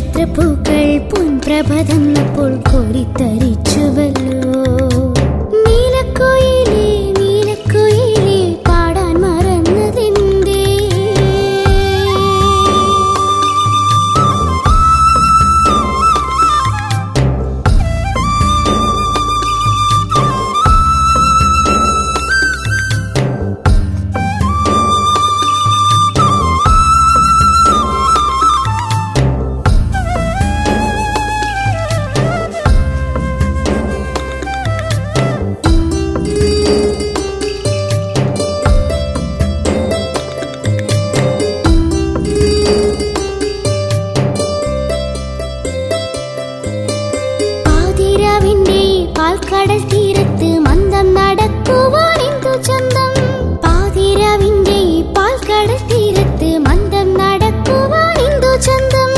നക്ഷത്രപ്പൂക്കൾ പൊൻപ്രഭ തന്നപ്പോൾ കോരിത്തരിച്ചുവല്ലോ നീലക്കുയിലേ നീലക്കുയിലേ പാടാൻ മറന്നതെന്തേ പാതിരാവിന്റെ പാൽക്കടൽ തീരത്ത് മന്ദം നടക്കുവാൻ എന്തു ചന്തം പാതിരാവിന്റെ പാൽക്കടൽ തീരത്ത് മന്ദം നടക്കുവാൻ എന്തു ചന്തം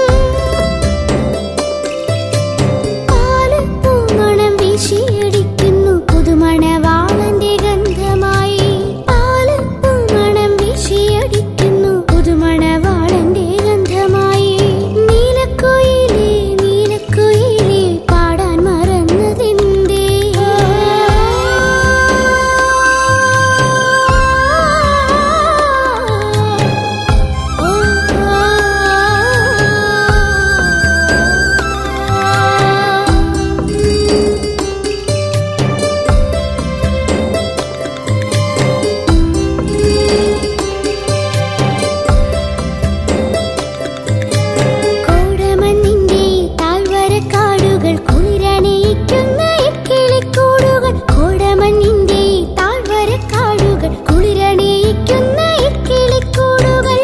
പാലപ്പൂമണം വീശിയടിക്കുന്നു പുതുമണവാളന്റെ ഗന്ധമായി പാലപ്പൂമണം വീശിയടിക്കുന്നു പുതുമണവാളന്റെ ഗന്ധമായി നീലക്കുയിലേ നീലക്കുയിലേ പാടാൻ മറന്നതെന്തേ കോടമഞ്ഞിന്റെ താഴ്വരക്കാടുകൾ കുളിരണയിക്കുന്ന ഇക്കിളിക്കൂടുകൾ കോടമഞ്ഞിന്റെ താഴ്വരക്കാടുകൾ കുളിരണയിക്കുന്ന ഇക്കിളിക്കൂടുകൾ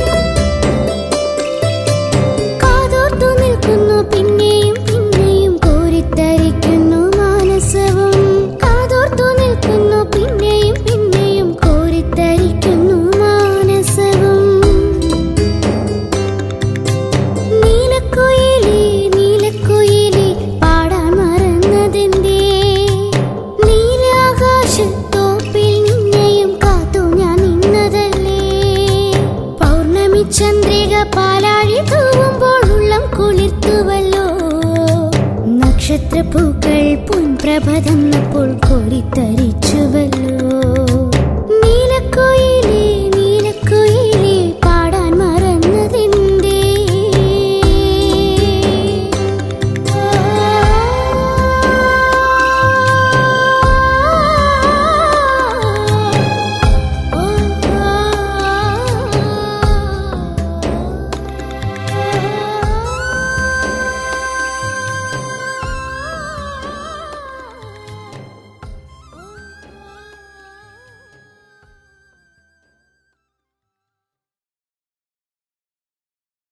കാതോർത്തു നിൽക്കുന്നു പിന്നെയും പിന്നെയും കോരിത്തരിക്കുന്നു മാനസവും കാതോർത്തു നിൽക്കുന്നു പിന്നെയും പിന്നെയും കോരിത്തരിക്കുന്നു മാനസവും നീലക്കുയിലേ നീലക്കുയിലേ പാടാൻ മറന്നതെന്തേ നീലാകാശത്തോപ്പിൽ നിന്നെയും കാത്തു ഞാൻ നിന്നതല്ലേ പൗർണമി ചന്ദ്രിക പാലാഴി തൂവുമ്പോൾ ഉള്ളം കുളിർത്തുവല്ലോ നക്ഷത്രപ്പൂക്കൾ പൊൻപ്രഭ തന്നപ്പോൾ കോരിത്തരിച്ചുവല്ലോ